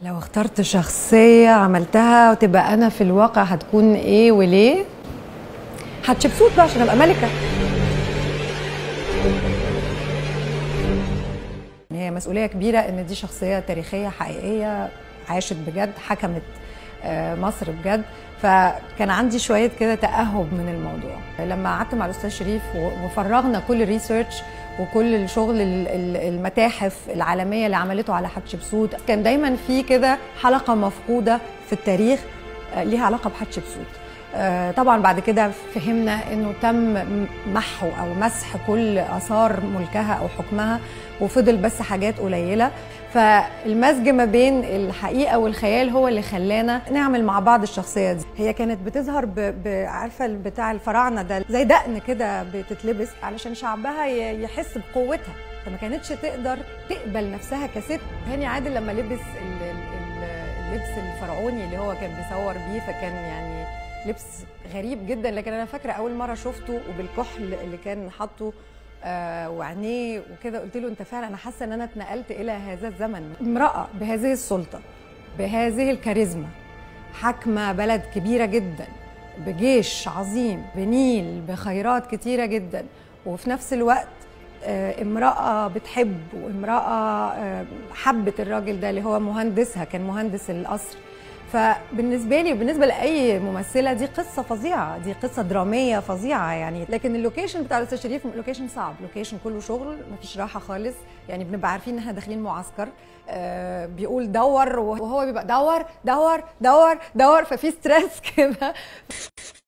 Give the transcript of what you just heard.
لو اخترت شخصية عملتها وتبقى أنا في الواقع هتكون إيه وليه؟ هتشبسوت بقى عشان أبقى ملكة هي مسؤولية كبيرة إن دي شخصية تاريخية حقيقية عاشت بجد حكمت آه، مصر بجد فكان عندي شوية كده تأهب من الموضوع لما قعدت مع الأستاذ شريف و- وفرغنا كل الريسيرش وكل الشغل ال- ال- المتاحف العالمية اللي عملته على حتشبسوت كان دايما في كده حلقة مفقودة في التاريخ آه، ليها علاقة بحتشبسوت آه، طبعا بعد كده فهمنا انه تم محو او مسح كل اثار ملكها او حكمها وفضل بس حاجات قليله فالمزج ما بين الحقيقه والخيال هو اللي خلانا نعمل مع بعض الشخصيه دي هي كانت بتظهر ب... ب... عارفه بتاع الفراعنه ده زي دقن كده بتتلبس علشان شعبها ي- يحس بقوتها فما كانتش تقدر تقبل نفسها كست هاني عادل لما لبس ال... ال... ال- اللبس الفرعوني اللي هو كان بيصور بيه فكان يعني لبس غريب جدا لكن انا فاكره اول مره شفته وبالكحل اللي كان حاطه آه وعينيه وكده قلت له انت فعلا انا حاسه ان انا اتنقلت الى هذا الزمن امراه بهذه السلطه بهذه الكاريزما حاكمه بلد كبيره جدا بجيش عظيم بنيل بخيرات كتيره جدا وفي نفس الوقت آه، امرأة بتحب وامرأة آه، حبت الراجل ده اللي هو مهندسها كان مهندس القصر فبالنسبة لي وبالنسبة لأي ممثلة دي قصة فظيعة دي قصة درامية فظيعة يعني لكن اللوكيشن بتاع الأستاذ شريف لوكيشن صعب لوكيشن كله شغل مفيش راحة خالص يعني بنبقى عارفين إن احنا داخلين معسكر آه بيقول دور وهو بيبقى دور دور دور دور ففي ستريس كده